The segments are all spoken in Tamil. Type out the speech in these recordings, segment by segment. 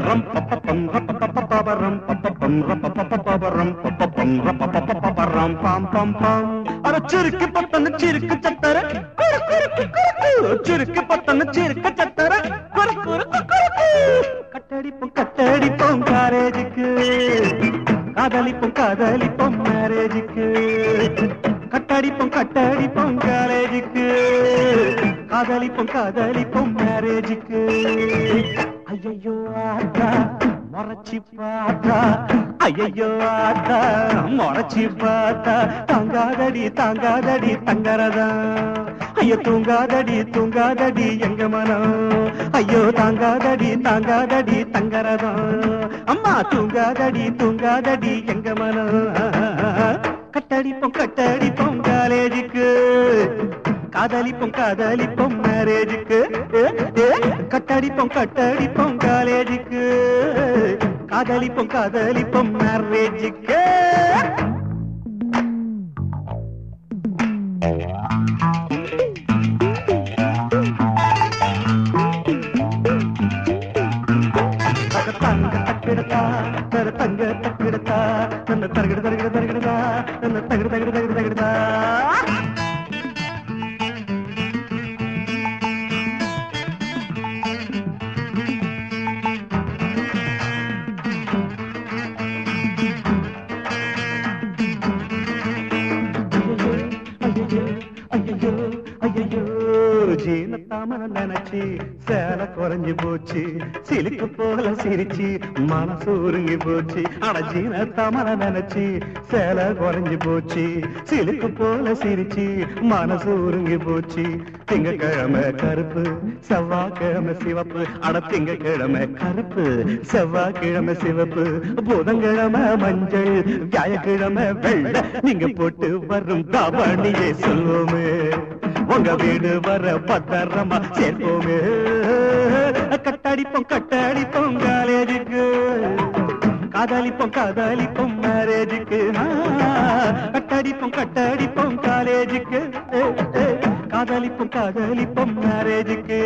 பபரம் பப்பம் ரப்பப்பப்பபரம் பப்பம் ரப்பப்பப்பபரம் பப்பம் ரப்பப்பப்பபரம் பாம் பாம் பாம் அர சிறுக்கு பத்தன சிறுக்கு சத்தர குறு குறுக்கு குறுக்கு சிறுக்கு பத்தன சிறுக்கு சத்தர குறு குறுக்கு குறுக்கு கட்டடிப்போம் கட்டடிப்போம் காரேஜுக்கு காதலிப்போம் காதலிப்போம் மேரேஜுக்கு கட்டடிப்போம் கட்டடிப்போம் காலேஜுக்கு காதலிப்போம் காதலிப்போம் மேரேஜுக்கு ஐயோ ஆத்தா முறைச்சி பார்த்தா ஐயோ ஆத்தா முறைச்சி பார்த்தா தாங்காதடி தாங்காதடி தங்கறதா ஐயோ தூங்காதடி தூங்காதடி எங்க மனம் ஐயோ தாங்காதடி தாங்காதடி தங்கறதா அம்மா தூங்காதடி தூங்காதடி எங்க மனம் கட்டடிப்போம் கட்டடிப்போம் காலேஜுக்கு காதலிப்போம் காதலிப்போம் மேரேஜுக்கு கட்டடிப்போம் கட்டடிப்போம் காலேஜுக்கு காதலிப்போம் காதலிப்போம் மேரேஜுக்கு தங்க தக்கிடதா தர தங்க தக்கிடதா ನನ್ನ ತರಗಡ ತರಗಡ ತರಗಡದ ನನ್ನ ತಗಡ ತಗಡ ತಗಡ ತಗಡದ ஐயோ ஐயோ ஜீனத்தாமன நினைச்சு சேலை குறைஞ்சு போச்சு சிலுக்கு போல சிரிச்சு மனசு உருங்கி போச்சு அட ஜீனத்தாமன நினைச்சு சேலை குறைஞ்சு போச்சு சிலுக்கு போல சிரிச்சு மனசு உருங்கி போச்சு திங்கக்கிழமை கருப்பு செவ்வாய்க்கிழமை சிவப்பு அட திங்கக்கிழமை கருப்பு செவ்வாய்க்கிழமை சிவப்பு புதன்கிழமை மஞ்சள் வியாழக்கிழமை வெள்ளை நீங்க போட்டு வரும் தாவணியே சொல்லுவோமே உங்க வீடு வர பத்திரமா சேர்ப்போமே கட்டடிப்போம் கட்டடிப்போம் காலேஜுக்கு காதலிப்போம் காதலிப்போம் மேரேஜுக்கு கட்டடிப்போம் கட்டடிப்போம் காலேஜுக்கு காதலிப்போம் காதலிப்போம் மேரேஜுக்கு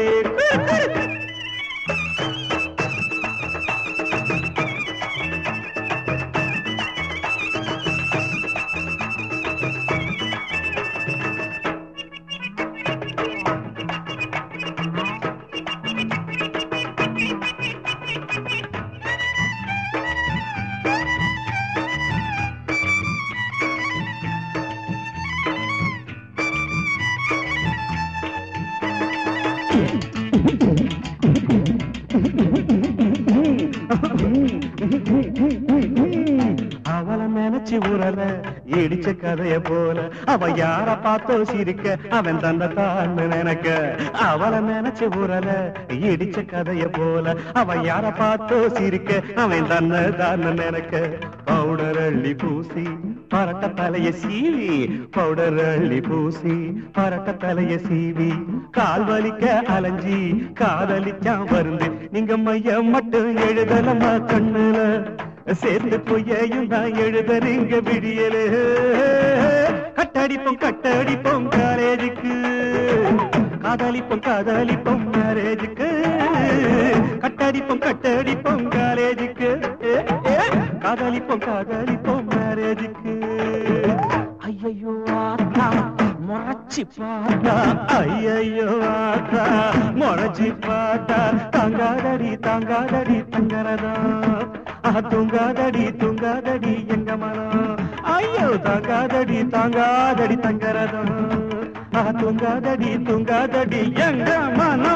அவளை நினைச்சு உரல இடிச்ச கதைய போல அவ யார பார்த்தோ சிரிக்க அவன் தன்னை தான் நினைக்க அவளை நினைச்சு உரல இடிச்ச கதைய போல அவ யார பார்த்தோ சிரிக்க அவன் தன்னை தான் நினைக்க பவுடர் அள்ளி பூசி பரட்ட தலைய சீவி பவுடர் அள்ளி பூசி பரட்ட தலைய சீவி கால் வலிக்க அலைஞ்சி காதலிச்சான் வருந்து நீங்க மையம் மட்டும் எழுதலமா கண்ணுல சேர்ந்து பொய்யையும் நான் எழுதறீங்க விடியல கட்டடிப்போம் கட்டடிப்போம் காலேஜுக்கு காதலிப்போம் காதலிப்போம் மேரேஜுக்கு கட்டடிப்போம் கட்டடிப்போம் காலேஜுக்கு காதலிப்போம் காதலிப்போம் மேரேஜுக்கு ஐயோ ஆத்தா முறைச்சி பாட்டா ஐயோ ஆத்தா முறைச்சி பாட்டா தாங்காதடி தாங்காதடி தங்கறதா ஆஹ் தூங்காதடி தூங்காதடி எங்க மனம் ஐயோ தாங்காதடி தாங்காதடி தங்கறதா ஆஹ் தூங்காதடி தூங்காதடி எங்க மனம்